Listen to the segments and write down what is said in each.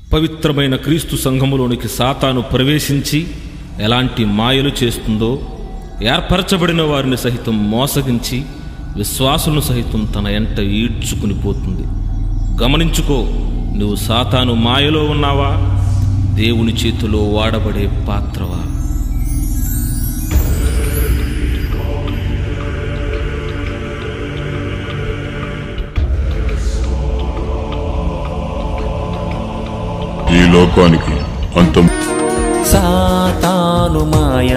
పవిత్రమైన క్రీస్తు సంఘములోనికి సాతాను ప్రవేశించి ఎలాంటి మాయలు చేస్తుందో ఏర్పరచబడిన వారిని సహితం మోసగించి విశ్వాసులను సహితం తన ఎంట ఈడ్చుకుని పోతుంది గమనించుకో నువ్వు సాతాను మాయలో ఉన్నావా దేవుని చేతిలో వాడబడే పాత్రవా ఈ లోకానికి అంతం సాతాను మాయ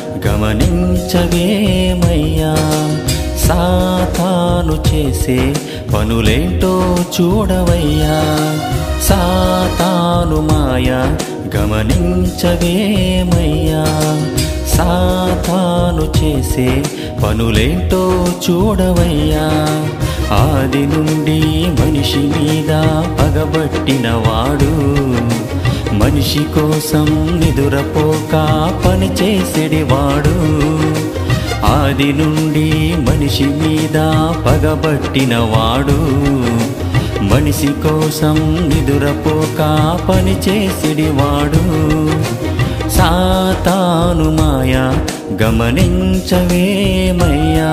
గమనించవేమయ్యా సాతాను చేసే పనులేంటో చూడవయ్యా సాతాను మాయ గమనించవేమయ్యా సాతాను చేసే పనులేంటో చూడవయ్యా ఆది నుండి మనిషి మీద పగబట్టిన వాడు మనిషి కోసం నిదురపోక పని చేసేడివాడు ఆది నుండి మనిషి మీద పగబట్టిన వాడు మనిషి కోసం నిదురపోక పని చేసేడివాడు సాతాను మాయ గమనించవేమయ్యా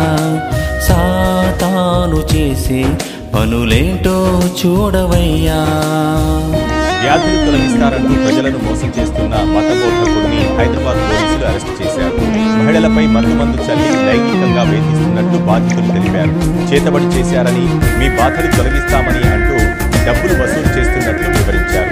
సాతాను చేసే పనులేంటో చూడవయ్యా వ్యాధులు తొలగిస్తారంటూ ప్రజలను మోసం చేస్తున్న మతబోధకుడిని హైదరాబాద్ పోలీసులు అరెస్టు చేశారు మహిళలపై మత్తు మందు చల్లి లైంగికంగా వేధిస్తున్నట్టు బాధితులు తెలిపారు చేతబడి చేశారని మీ బాధలు తొలగిస్తామని అంటూ డబ్బులు వసూలు చేస్తున్నట్లు వివరించారు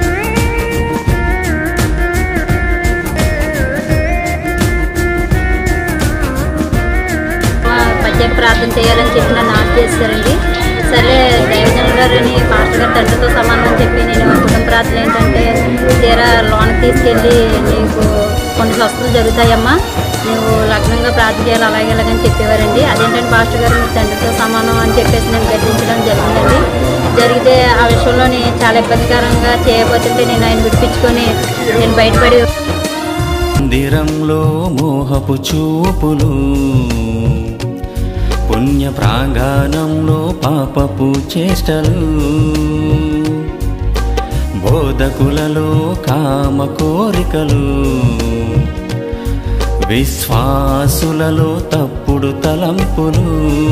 ఆ, ప్రత్యేక ప్రార్థన చేయాలని చెప్పి నన్ను ఆఫ్ చేశారండి సరే దైవజనుల గారిని పాస్టర్ గారి తండ్రితో సమానం అని చెప్పి నేను కుటుంబ ప్రార్థన ఏంటంటే తీరా లోన్ తీసుకెళ్ళి నీకు కొన్ని స్వస్థతలు జరుగుతాయమ్మా నువ్వు లగ్నంగా ప్రార్థన చేయాలి అలాగే ఇలాగని చెప్పేవారండి అదేంటంటే పాస్టర్ గారు మీ తండ్రితో సమానం అని చెప్పేసి నేను గద్దించడం జరిగిందండి జరిగితే ఆ విషయంలోని చాలా ఇబ్బందికరంగా చేయబోతుంటే నేను ఆయన విడిపించుకొని నేను బయటపడి మందిరంలో మోహపు చూపులు పుణ్య ప్రాంగణంలో పాపపు చేష్టలు బోధకులలో కామ కోరికలు విశ్వాసులలో తప్పుడు తలంపులు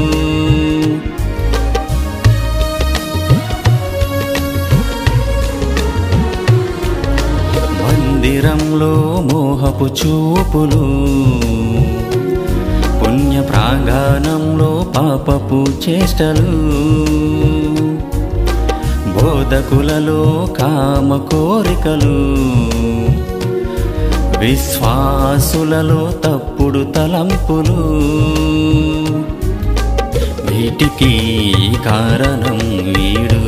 మందిరంలో మోహపు చూపులు పుణ్య ప్రాంగణంలో పాపపు చేష్టలు బోధకులలో కామ కోరికలు విశ్వాసులలో తప్పుడు తలంపులు వీటికి కారణం వీడు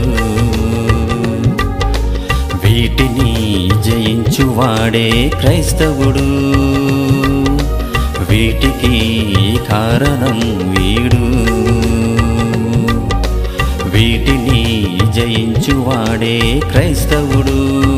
వీటిని జయించువాడే క్రైస్తవుడు వీటికి కారణం వీడు వీటిని జయించువాడే క్రైస్తవుడు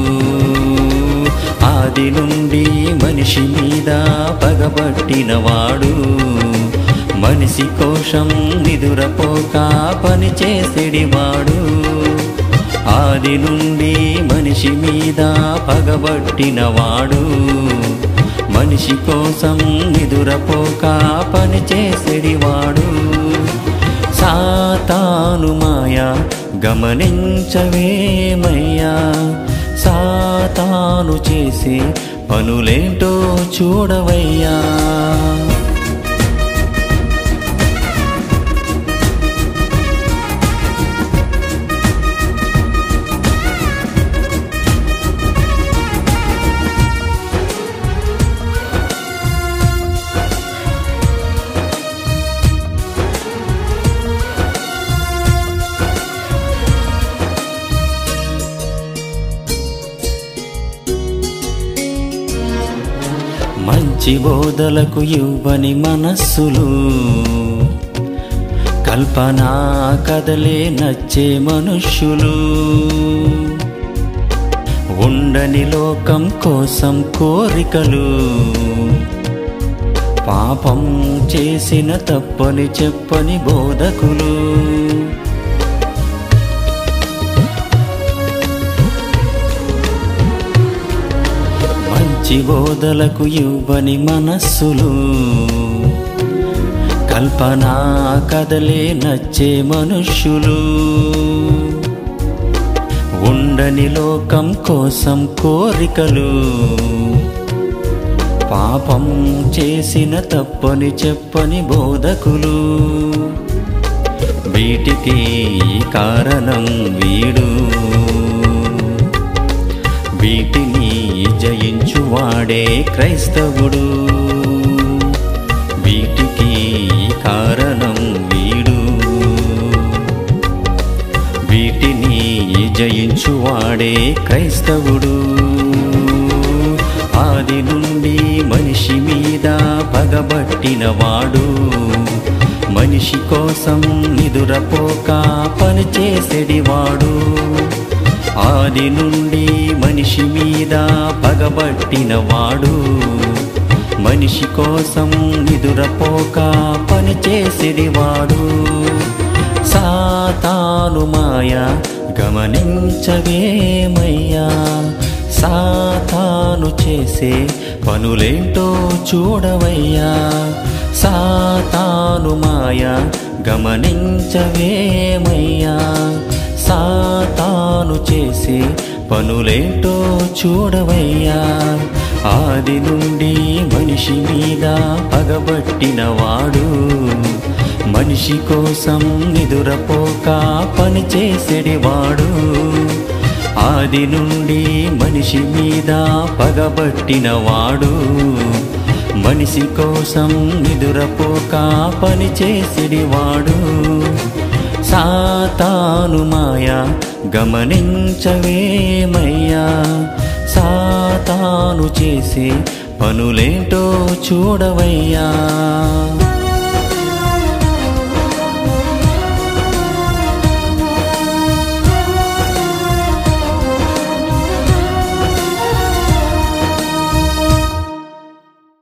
ఆది నుండి మనిషి మీద పగబట్టినవాడు మనిషి కోశం నిదురపోక పని చేసేడివాడు ఆది నుండి మనిషి మీద పగబట్టినవాడు మనిషి కోసం నిదురపోక పని చేసేడివాడు సాతాను మాయ గమనించవేమయ్యా సాతాను చేసే పనులేంటో చూడవయ్యా మంచి బోధలకు ఇవ్వని మనస్సులు కల్పన కదలే నచ్చే మనుష్యులు ఉండని లోకం కోసం కోరికలు పాపం చేసిన తప్పని చెప్పని బోధకులు మంచి బోధలకు ఇవ్వని మనస్సులు కల్పన కదలే నచ్చే మనుష్యులు ఉండని లోకం కోసం కోరికలు పాపం చేసిన తప్పని చెప్పని బోధకులు వీటికి కారణం వీడు వీటిని జయించువాడే క్రైస్తవుడు వీటికి కారణం వీడు వీటిని జయించువాడే క్రైస్తవుడు ఆది నుండి మనిషి మీద పగబట్టిన వాడు మనిషి కోసం నిదురపోక పనిచేసేడివాడు ఆది నుండి మనిషి మీద పగబట్టిన వాడు మనిషి కోసం నిదురపోక పనిచేసేడివాడు సాతాను మాయ గమనించవేమయ్యా సాతాను చేసే పనులేంటో చూడవయ్యా సాతాను మాయ గమనించవేమయ్యా సాతాను చేసే పనులేంటో చూడవయ్యా ఆది నుండి మనిషి మీద పగబట్టిన వాడు మనిషి కోసం నిదురపోక పనిచేసేడివాడు ఆది నుండి మనిషి మీద పగబట్టిన వాడు మనిషి కోసం నిదురపోక పనిచేసేడివాడు సాతాను మాయ గమనించవేమయ్యా సాతాను చేసే పనులేంటో చూడవయ్యా